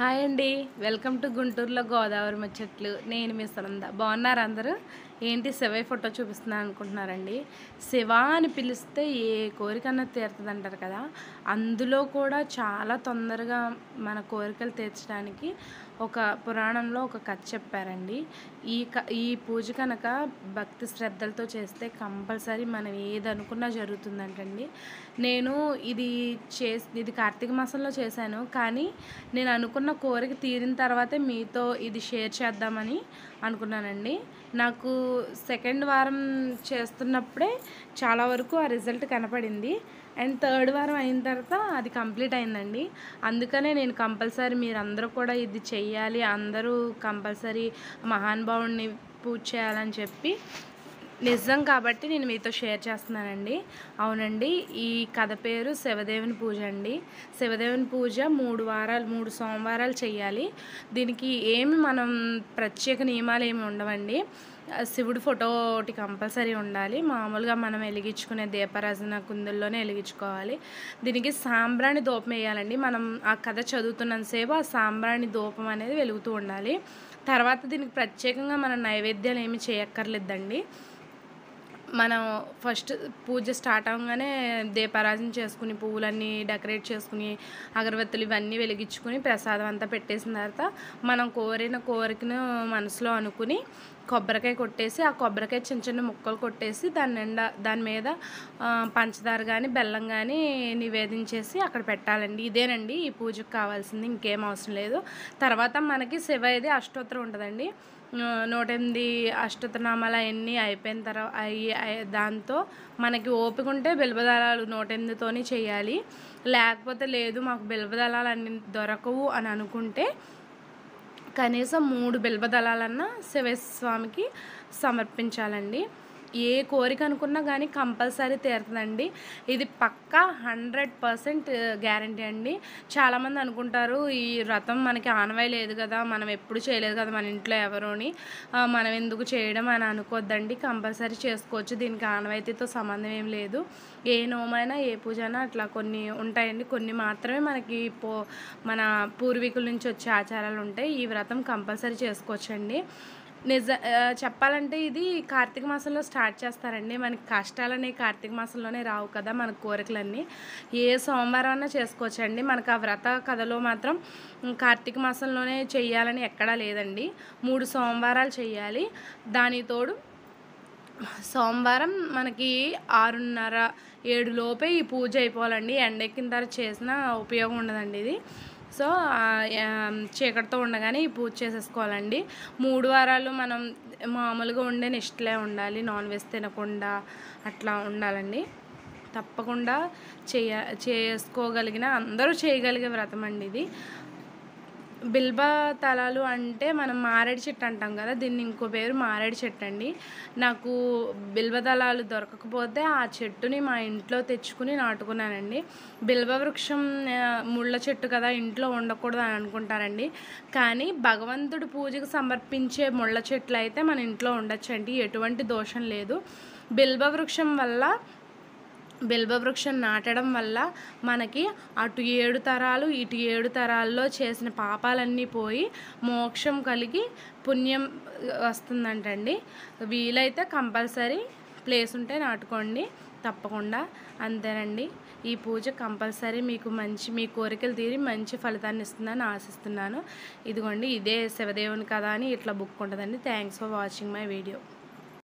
hi అండి welcome to గుంటూరులో గోదావరి ముచ్చట్లు నేను మీ సునంద బాగున్నారు అందరూ ఏంటి శివయ్య ఫోటో చూపిస్తున్నాను అనుకుంటున్నారండి శివ అని పిలిస్తే ఏ కోరికన్నా తీరుతుంది అంటారు కదా అందులో కూడా చాలా తొందరగా మన కోరికలు తీర్చడానికి ఒక పురాణంలో ఒక కథ చెప్పారండి ఈ క ఈ పూజ కనుక భక్తి శ్రద్ధలతో చేస్తే కంపల్సరీ మనం ఏది అనుకున్నా జరుగుతుందంటండి నేను ఇది చేసి ఇది కార్తీక మాసంలో చేశాను కానీ నేను అనుకున్న కోరిక తీరిన తర్వాతే మీతో ఇది షేర్ చేద్దామని అనుకున్నానండి నాకు సెకండ్ వారం చేస్తున్నప్పుడే చాలా వరకు ఆ రిజల్ట్ కనపడింది అండ్ థర్డ్ వారం అయిన తర్వాత అది కంప్లీట్ అయిందండి అందుకనే నేను కంపల్సరీ మీరు అందరూ కూడా ఇది చెయ్యాలి అందరూ కంపల్సరీ మహానుభావుడిని పూజ చేయాలని చెప్పి నిజం కాబట్టి నేను మీతో షేర్ చేస్తున్నానండి అవునండి ఈ కథ పేరు శివదేవుని పూజ అండి శివదేవుని పూజ మూడు వారాలు మూడు సోమవారాలు చేయాలి దీనికి ఏమి మనం ప్రత్యేక నియమాలు ఏమి ఉండవండి శివుడి ఫోటో ఒకటి కంపల్సరీ ఉండాలి మామూలుగా మనం వెలిగించుకునే దీపారాజన కుందుల్లోనే వెలిగించుకోవాలి దీనికి సాంబ్రాణి దూపం వేయాలండి మనం ఆ కథ చదువుతున్నంతసేపు ఆ సాంబ్రాణి దూపం అనేది వెలుగుతూ ఉండాలి తర్వాత దీనికి ప్రత్యేకంగా మనం నైవేద్యాలు ఏమి చేయక్కర్లేదండి మనం ఫస్ట్ పూజ స్టార్ట్ అవ్వగానే దీపారాజన చేసుకుని పువ్వులన్నీ డెకరేట్ చేసుకుని అగరబత్తులు ఇవన్నీ వెలిగించుకుని ప్రసాదం అంతా పెట్టేసిన తర్వాత మనం కోరిన కోరికను మనసులో అనుకుని కొబ్బరికాయ కొట్టేసి ఆ కొబ్బరికాయ చిన్న చిన్న ముక్కలు కొట్టేసి దాని నిండా దాని మీద ఆ, పంచదార కానీ బెల్లం కానీ నివేదించేసి అక్కడ పెట్టాలండి ఇదేనండి ఈ పూజకు కావాల్సింది ఇంకేం అవసరం లేదు తర్వాత మనకి శివ ఇది అష్టోత్తరం ఉంటుందండి ఆ, నూట ఎనిమిది అష్టోత్తరనామాలు అవన్నీ అయిపోయిన తర్వాత అయ్యి అయ్యి- దాంతో మనకి ఓపిక ఉంటే బిల్వదళాలు నూట ఎనిమిదితోని చేయాలి లేకపోతే లేదు మాకు బిల్వదళాలు అన్ని దొరకవు అని అనుకుంటే కనీసం మూడు బిల్వదళాలన్నా శివస్వామికి సమర్పించాలండి ఏ కోరిక అనుకున్నా కానీ కంపల్సరీ తీరుతుందండి ఇది పక్కా హండ్రెడ్ పర్సెంట్ గ్యారంటీ అండి చాలామంది అనుకుంటారు ఈ వ్రతం మనకి ఆనవాయి లేదు కదా మనం ఎప్పుడు చేయలేదు కదా మన ఇంట్లో ఎవరోని ఆ, మనం ఎందుకు చేయడం అని అనుకోవద్దండి కంపల్సరీ చేసుకోవచ్చు దీనికి ఆనవాయితీతో సంబంధం ఏం లేదు ఏ నోమైనా ఏ పూజ అయినా అట్లా కొన్ని ఉంటాయండి కొన్ని మాత్రమే మనకి పో మన పూర్వీకుల నుంచి వచ్చే ఆచారాలు ఉంటాయి ఈ వ్రతం కంపల్సరీ చేసుకోవచ్చండి నిజ ఆ, చెప్పాలంటే ఇది కార్తీక మాసంలో స్టార్ట్ చేస్తారండి మనకి కష్టాలనే కార్తీక మాసంలోనే రావు కదా మన కోరికలన్నీ ఏ సోమవారం అన్నా చేసుకోవచ్చండి మనకు ఆ వ్రత కథలో మాత్రం ఉమ్, కార్తీక మాసంలోనే చెయ్యాలని ఎక్కడా లేదండి మూడు సోమవారాలు చెయ్యాలి దాని తోడు సోమవారం మనకి ఆరున్నర ఏడు లోపే ఈ పూజ అయిపోవాలండి ఎండెక్కిన తర్వాత చేసిన ఉపయోగం ఉండదండి ఇది సో ఆ, ఆ, చీకటితో ఉండగానే ఈ పూజ చేసేసుకోవాలండి మూడు వారాలు మనం మామూలుగా ఉండే నిష్టలే ఉండాలి నాన్ వెజ్ తినకుండా అట్లా ఉండాలండి తప్పకుండా చేయ చేసుకోగలిగిన అందరూ చేయగలిగే వ్రతం అండి ఇది బిల్బ తలాలు అంటే మనం మారేడు చెట్టు అంటాం కదా దీన్ని ఇంకో పేరు మారేడు చెట్టు అండి నాకు బిల్వ దళాలు దొరకకపోతే ఆ చెట్టుని మా ఇంట్లో తెచ్చుకుని నాటుకున్నానండి బిల్వ వృక్షం ఆ, ముళ్ళ చెట్టు కదా ఇంట్లో ఉండకూడదు అని అనుకుంటారండి కానీ భగవంతుడి పూజకు సమర్పించే ముళ్ళ చెట్లు అయితే మన ఇంట్లో ఉండొచ్చండి ఎటువంటి దోషం లేదు బిల్వ వృక్షం వల్ల బిల్వవృక్షం నాటడం వల్ల మనకి అటు ఏడు తరాలు ఇటు ఏడు తరాల్లో చేసిన పాపాలన్నీ పోయి మోక్షం కలిగి పుణ్యం వస్తుందంటండి వీలైతే కంపల్సరీ ప్లేస్ ఉంటే నాటుకోండి తప్పకుండా అంతేనండి ఈ పూజ కంపల్సరీ మీకు మంచి మీ కోరికలు తీరి మంచి ఫలితాన్ని ఇస్తుందని ఆశిస్తున్నాను ఇదిగోండి ఇదే శివదేవుని కదా అని ఇట్లా బుక్ ఉంటుందండి thanks for watching my video